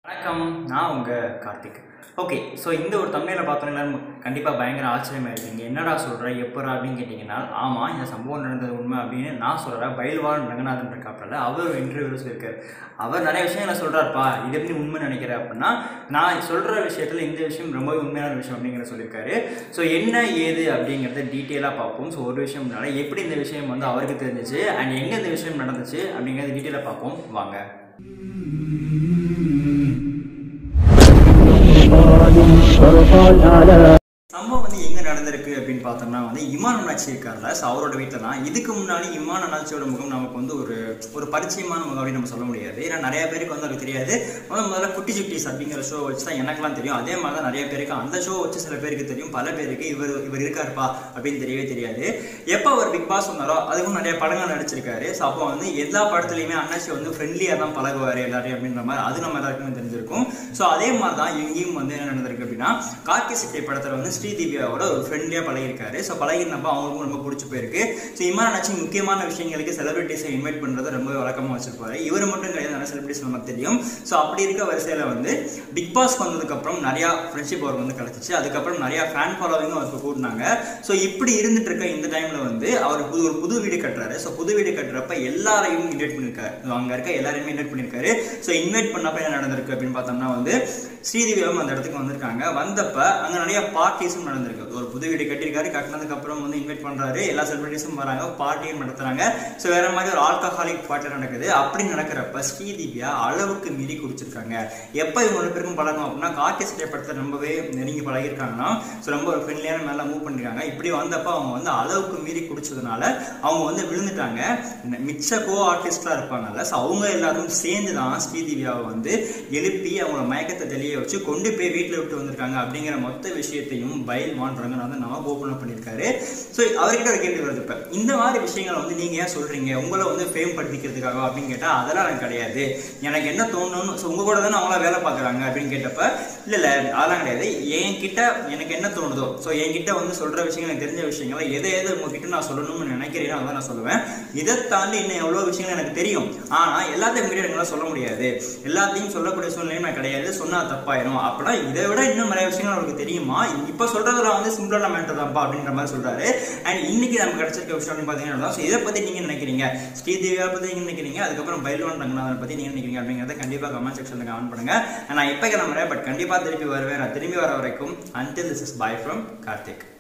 வணக்கம் நான் உங்கள் கார்த்திக் ஓகே ஸோ இந்த ஒரு தமிழில் பார்த்தோன்னா கண்டிப்பாக பயங்கர ஆச்சரியமாக இருக்கீங்க என்னடா சொல்கிற எப்படா அப்படின்னு கேட்டிங்கன்னா ஆமாம் இந்த சம்பவம் நடந்தது உண்மை அப்படின்னு நான் சொல்கிறேன் பயில்வான் ரங்கநாதன் இருக்காப்பில் அவர் ஒரு இன்டர்வியூ சொல்லியிருக்காரு அவர் நிறைய விஷயங்களை சொல்கிறாருப்பா இது எப்படி உண்மை நினைக்கிறேன் அப்படின்னா நான் சொல்கிற விஷயத்தில் இந்த விஷயம் ரொம்பவே உண்மையான விஷயம் அப்படிங்கிற சொல்லியிருக்காரு ஸோ என்ன ஏது அப்படிங்கிறத டீட்டெயிலாக பார்ப்போம் ஸோ ஒரு விஷயம்னால எப்படி இந்த விஷயம் வந்து அவருக்கு தெரிஞ்சிச்சு அண்ட் எங்கே இந்த விஷயம் நடந்துச்சு அப்படிங்கிறத டீட்டெயிலாக பார்ப்போம் வாங்க சம்பவம் வந்து எங்க நடந்திருக்கு அப்படின்னு பார்த்தோம்னா வந்து இமான் அண்ணாச்சி இருக்கார்ல ஸோ அவரோட வீட்டில் தான் இதுக்கு முன்னாடி இமான் அண்ணாச்சியோட முகம் நமக்கு வந்து ஒரு ஒரு பரிச்சயமான முகம் அப்படின்னு நம்ம சொல்ல முடியாது ஏன்னா நிறைய பேருக்கு வந்து அது தெரியாது முதல்ல முதல்ல குட்டி சுட்டிஸ் அப்படிங்கிற ஷோ வச்சு தான் எனக்குலாம் தெரியும் அதே மாதிரி தான் நிறைய பேருக்கு அந்த ஷோ வச்சு சில பேருக்கு தெரியும் பல பேருக்கு இவர் இவர் இருக்காருப்பா அப்படின்னு தெரியவே தெரியாது எப்போ அவர் பிக் பாஸ் வந்தாரோ அதுக்கும் நிறைய படங்கள் நடிச்சிருக்காரு ஸோ அப்போ வந்து எல்லா படத்துலையுமே அண்ணாச்சி வந்து ஃப்ரெண்ட்லியாக தான் பழகுவார் எல்லாரையும் அப்படின்ற மாதிரி அது நம்ம எல்லாருக்குமே தெரிஞ்சிருக்கும் ஸோ அதே மாதிரி தான் இங்கேயும் வந்து என்ன நடந்திருக்கு அப்படின்னா கார்த்தி சிட்டை படத்தில் வந்து ஸ்ரீதேவியாவோட ஒரு ஃப்ரெண்ட்லியாக பழகிருக்காரு ஸோ பழகினப்ப அவங்களுக்கும் ரொம்ப பிடிச்சி போயிருக்கு ஸோ இம்மான் நச்சு முக்கியமான விஷயங்களுக்கு செலிபிரிட்டிஸை இன்வைட் பண்ணுறது ரொம்ப வழக்கமாக வச்சிருப்பாரு இவர் மட்டும் கிடையாது நிறைய செலிபிரிட்டிஸ் நமக்கு தெரியும் ஸோ அப்படி இருக்க வரிசையில் வந்து பிக் பாஸ் வந்ததுக்கப்புறம் நிறையா ஃப்ரெண்ட்ஷிப் அவருக்கு வந்து கிடச்சிச்சு அதுக்கப்புறம் நிறையா ஃபேன் ஃபாலோவிங்கும் அவருக்கு கூட்டினாங்க ஸோ இப்படி இருந்துட்டு இருக்க இந்த டைமில் வந்து அவர் புது ஒரு புது வீடு கட்டுறாரு ஸோ புது வீடு கட்டுறப்ப எல்லாரையும் இன்வைட் பண்ணியிருக்காரு So அங்கே இருக்க எல்லாரையுமே இன்வைட் பண்ணியிருக்காரு ஸோ இன்வைட் பண்ணப்ப என்ன நடந்திருக்கு அப்படின்னு பார்த்தோம்னா வந்து ஸ்ரீதேவியும் அந்த இடத்துக்கு வந்திருக்காங்க வந்தப்ப அங்கே நிறைய பார்ட்டிஸும் நடந்திருக்கு ஒரு புது வீடு கட்டியிருக்காரு கட்டினதுக்கு அப்புறம் வந்து இன்வைட் பண்றாரு எல்லா செலிபிரிட்டிஸும் வராங்க பார்ட்டியும் நடத்துறாங்க ஸோ வேற மாதிரி ஒரு ஆல்கஹாலிக் பார்ட்டி நடக்குது அப்படி நடக்கிறப்ப ஸ்ரீதிவ்யா அளவுக்கு மீறி குடிச்சிருக்காங்க எப்போ இவங்க ரெண்டு பேருக்கும் பழக்கம் அப்படின்னா கார்த்தி சிட்டை படத்தை ரொம்பவே நெருங்கி பழகிருக்காங்கன்னா ஸோ ரொம்ப ஒரு ஃப்ரெண்ட்லியான மேலே மூவ் பண்ணிருக்காங்க இப்படி வந்தப்ப அவங்க வந்து அளவுக்கு மீறி குடிச்சதுனால அவங்க வந்து விழுந்துட்டாங்க மிச்ச கோ ஆர்டிஸ்டாக இருப்பாங்கல்ல ஸோ அவங்க எல்லாரும் சேர்ந்து தான் ஸ்ரீதிவ்யாவை வந்து எழுப்பி அவங்கள மயக்கத்தை தெளிய வச்சு கொண்டு போய் வீட்டில் விட்டு வந்திருக்காங்க அப்படிங்கிற மொத்த விஷயத்தையும் பயில் மான் ரங்கநாதன் நம்ம ஓப்பன் பண்ணியிருக்காரு ஸோ அவர்கிட்ட ஒரு கேள்வி வருது இப்போ இந்த மாதிரி விஷயங்களை வந்து நீங்கள் ஏன் சொல்கிறீங்க உங்களை வந்து ஃபேம் படுத்திக்கிறதுக்காக அப்படின்னு கேட்டால் அதெல்லாம் எனக்கு கிடையாது எனக்கு என்ன தோணுன்னு ஸோ உங்கள் கூட தானே அவங்களா வேலை பார்க்குறாங்க அப்படின்னு கேட்டப்ப இல்லை இல்லை அதெல்லாம் கிடையாது என்கிட்ட எனக்கு என்ன தோணுதோ ஸோ என்கிட்ட வந்து சொல்கிற விஷயங்கள் எனக்கு தெரிஞ்ச விஷயங்களை எதை எதை உங்ககிட்ட நான் சொல்லணும்னு நினைக்கிறேனோ அதான் நான் சொல்லுவேன் இதை தாண்டி இன்னும் எவ்வளோ விஷயங்கள் எனக்கு தெரியும் ஆனால் எல்லாத்தையும் மீறி என்னால் சொல்ல முடியாது எல்லாத்தையும் சொல்லக்கூடிய சூழ்நிலையும் நான் கிடையாது சொன்னால் தப்பாயிரும் அப்படின்னா இதை விட இன்னும் நிறைய விஷயங்கள் அவருக்கு தெரியுமா இப்போ சொல்கிறதுல வந்து சிம்பிளான மேட்டர் தான்ப்பா அப்படின்ற மாதிரி சொல்கிறாரு அண்ட் இன்னைக்கு நமக்கு கிடைச்சிருக்க விஷயம் அப்படின்னு பார்த்தீங்கன்னா ஸோ இதை பற்றி நீங்கள் நினைக்கிறீங்க ஸ்ரீதேவியா பற்றி நீங்கள் நினைக்கிறீங்க அதுக்கப்புறம் பைல்வான் ரங்கநாதன் பற்றி நீங்கள் நினைக்கிறீங்க அப்படிங்கிறத கண்டிப்பாக கமெண்ட் செக்ஷனில் கமெண்ட் பண்ணுங்க நான் இப்போ கிளம்புறேன் பட் கண்டிப்பாக திருப்பி வருவேன் நான் திரும்பி வர வரைக்கும் until this is bye from Karthik